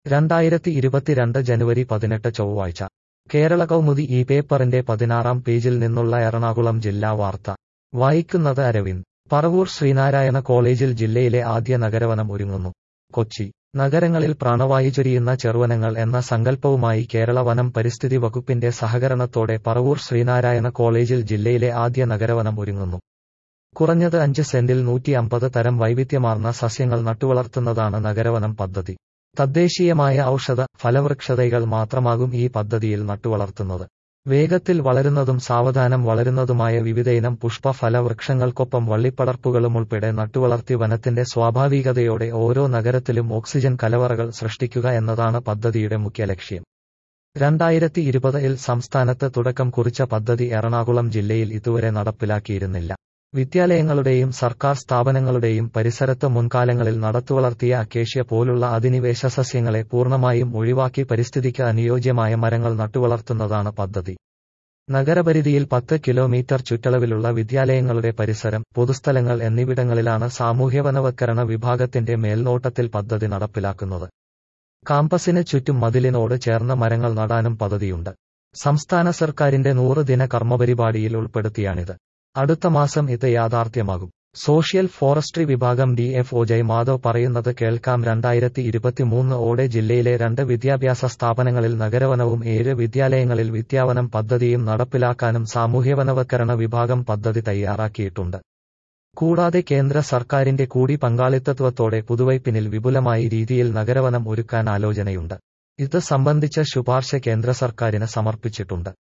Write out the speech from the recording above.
രണ്ടായിരത്തി ഇരുപത്തിരണ്ട് ജനുവരി പതിനെട്ട് ചൊവ്വാഴ്ച കേരള കൗമുദി ഈ പേപ്പറിന്റെ പതിനാറാം പേജിൽ നിന്നുള്ള എറണാകുളം ജില്ലാ വാർത്ത വായിക്കുന്നത് അരവിന്ദ് പറവൂർ ശ്രീനാരായണ കോളേജിൽ ജില്ലയിലെ ആദ്യ നഗരവനം ഒരുങ്ങുന്നു കൊച്ചി നഗരങ്ങളിൽ പ്രാണവായു ചൊരിയുന്ന ചെറുവനങ്ങൾ എന്ന സങ്കല്പവുമായി കേരള വനം പരിസ്ഥിതി വകുപ്പിന്റെ സഹകരണത്തോടെ പറവൂർ ശ്രീനാരായണ കോളേജിൽ ജില്ലയിലെ ആദ്യ നഗരവനം ഒരുങ്ങുന്നു കുറഞ്ഞത് അഞ്ച് സെന്റിൽ നൂറ്റി അമ്പത് തരം വൈവിധ്യമാർന്ന സസ്യങ്ങൾ നട്ടുവളർത്തുന്നതാണ് നഗരവനം പദ്ധതി തദ്ദേശീയമായ ഔഷധ ഫലവൃക്ഷതൈകൾ മാത്രമാകും ഈ പദ്ധതിയിൽ നട്ടുവളർത്തുന്നത് വേഗത്തിൽ വളരുന്നതും സാവധാനം വളരുന്നതുമായ വിവിധയിനം പുഷ്പ ഫലവൃക്ഷങ്ങൾക്കൊപ്പം വള്ളിപ്പടർപ്പുകളും ഉൾപ്പെടെ നട്ടുവളർത്തി വനത്തിന്റെ സ്വാഭാവികതയോടെ ഓരോ നഗരത്തിലും ഓക്സിജൻ കലവറകൾ സൃഷ്ടിക്കുക എന്നതാണ് പദ്ധതിയുടെ മുഖ്യ ലക്ഷ്യം രണ്ടായിരത്തി ഇരുപതിൽ സംസ്ഥാനത്ത് തുടക്കം കുറിച്ച പദ്ധതി എറണാകുളം ജില്ലയിൽ ഇതുവരെ നടപ്പിലാക്കിയിരുന്നില്ല വിദ്യാലയങ്ങളുടെയും സർക്കാർ സ്ഥാപനങ്ങളുടെയും പരിസരത്ത് മുൻകാലങ്ങളിൽ നടത്തുവളർത്തിയ അക്കേഷ്യ പോലുള്ള അധിനിവേശ സസ്യങ്ങളെ പൂർണ്ണമായും ഒഴിവാക്കി പരിസ്ഥിതിക്ക് അനുയോജ്യമായ മരങ്ങൾ നട്ടുവളർത്തുന്നതാണ് പദ്ധതി നഗരപരിധിയിൽ പത്ത് കിലോമീറ്റർ ചുറ്റളവിലുള്ള വിദ്യാലയങ്ങളുടെ പരിസരം പൊതുസ്ഥലങ്ങൾ എന്നിവിടങ്ങളിലാണ് സാമൂഹ്യവനവത്കരണ വിഭാഗത്തിന്റെ മേൽനോട്ടത്തിൽ പദ്ധതി നടപ്പിലാക്കുന്നത് കാമ്പസിന് ചുറ്റും മതിലിനോട് ചേർന്ന മരങ്ങൾ നടാനും പദ്ധതിയുണ്ട് സംസ്ഥാന സർക്കാരിന്റെ നൂറ് ദിന കർമ്മപരിപാടിയിൽ ഉൾപ്പെടുത്തിയാണിത് അടുത്ത മാസം ഇത് യാഥാർത്ഥ്യമാകും സോഷ്യൽ ഫോറസ്ട്രി വിഭാഗം D F O Jay Madhav പറയുന്നത് കേൾക്കാം രണ്ടായിരത്തി ഇരുപത്തിമൂന്ന് ഓടെ ജില്ലയിലെ രണ്ട് വിദ്യാഭ്യാസ സ്ഥാപനങ്ങളിൽ നഗരവനവും ഏഴ് വിദ്യാലയങ്ങളിൽ വിദ്യാവനം പദ്ധതിയും നടപ്പിലാക്കാനും സാമൂഹ്യവനവത്കരണ വിഭാഗം പദ്ധതി തയ്യാറാക്കിയിട്ടുണ്ട് കൂടാതെ കേന്ദ്ര സർക്കാരിന്റെ കൂടി പങ്കാളിത്തത്തോടെ പുതുവൈപ്പിനിൽ വിപുലമായ രീതിയിൽ നഗരവനം ഒരുക്കാൻ ആലോചനയുണ്ട് ഇത് സംബന്ധിച്ച ശുപാർശ കേന്ദ്ര സർക്കാരിന് സമർപ്പിച്ചിട്ടുണ്ട്